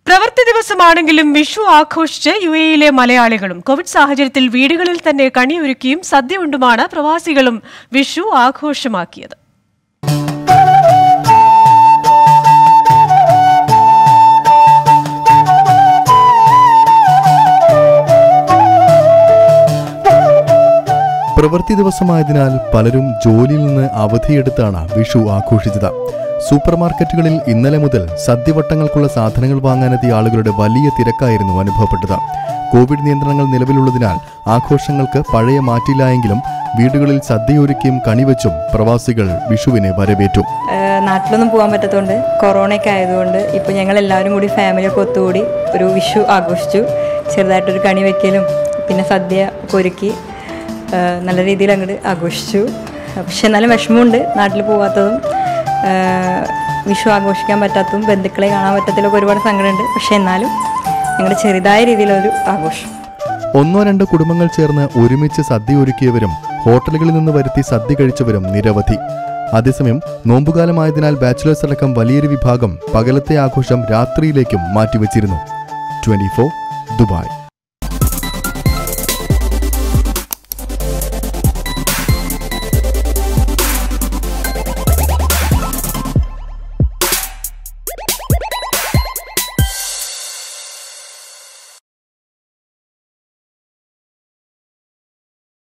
പ്രവൃത്തി ദിവസമാണെങ്കിലും വിഷു ആഘോഷിച്ച് യു എയിലെ മലയാളികളും കോവിഡ് സാഹചര്യത്തിൽ വീടുകളിൽ തന്നെ കണിയൊരുക്കിയും സദ്യ ഉണ്ടുമാണ് പ്രവാസികളും വിഷു ആഘോഷമാക്കിയത് പ്രവൃത്തി ദിവസമായതിനാൽ പലരും ജോലിയിൽ നിന്ന് അവധിയെടുത്താണ് വിഷു ആഘോഷിച്ചത് സൂപ്പർ മാർക്കറ്റുകളിൽ ഇന്നലെ മുതൽ സദ്യവട്ടങ്ങൾക്കുള്ള സാധനങ്ങൾ വാങ്ങാനെത്തിയ ആളുകളുടെ വലിയ തിരക്കായിരുന്നു അനുഭവപ്പെട്ടത് കോവിഡ് നിയന്ത്രണങ്ങൾ നിലവിലുള്ളതിനാൽ ആഘോഷങ്ങൾക്ക് പഴയ മാറ്റില്ലായെങ്കിലും വീടുകളിൽ സദ്യയൊരുക്കിയും കണിവച്ചും പ്രവാസികൾ വിഷുവിനെ വരവേറ്റു ഏഹ് നാട്ടിലൊന്നും പോകാൻ പറ്റാത്തതുകൊണ്ട് കൊറോണയൊക്കെ ആയതുകൊണ്ട് ഇപ്പോൾ ഞങ്ങൾ എല്ലാവരും കൂടി ഫാമിലിയൊക്കെ ഒത്തുകൂടി ഒരു വിഷു ആഘോഷിച്ചു ചെറുതായിട്ടൊരു കണി വെക്കലും പിന്നെ സദ്യ ഒക്കെ ഒരുക്കി ഏഹ് നല്ല രീതിയിൽ അങ്ങോട്ട് ആഘോഷിച്ചു പക്ഷെ എന്നാലും വിഷമമുണ്ട് നാട്ടിൽ പോകാത്തതും ഏഹ് വിഷു ആഘോഷിക്കാൻ പറ്റാത്തതും ബന്ധുക്കളെ കാണാൻ പറ്റാത്തതിലൊക്കെ ഒരുപാട് സങ്കടമുണ്ട് പക്ഷെ എന്നാലും ഞങ്ങളുടെ ചെറുതായ രീതിയിലൊരു ആഘോഷം ഒന്നോ രണ്ടോ കുടുംബങ്ങൾ ചേർന്ന് ഒരുമിച്ച് സദ്യ ഒരുക്കിയവരും ഹോട്ടലുകളിൽ നിന്ന് വരുത്തി സദ്യ കഴിച്ചവരും നിരവധി അതേസമയം നോമ്പുകാലമായതിനാൽ ബാച്ചിലേഴ്സ് അടക്കം വലിയൊരു വിഭാഗം പകലത്തെ ആഘോഷം രാത്രിയിലേക്കും മാറ്റിവെച്ചിരുന്നു ട്വന്റി ദുബായ്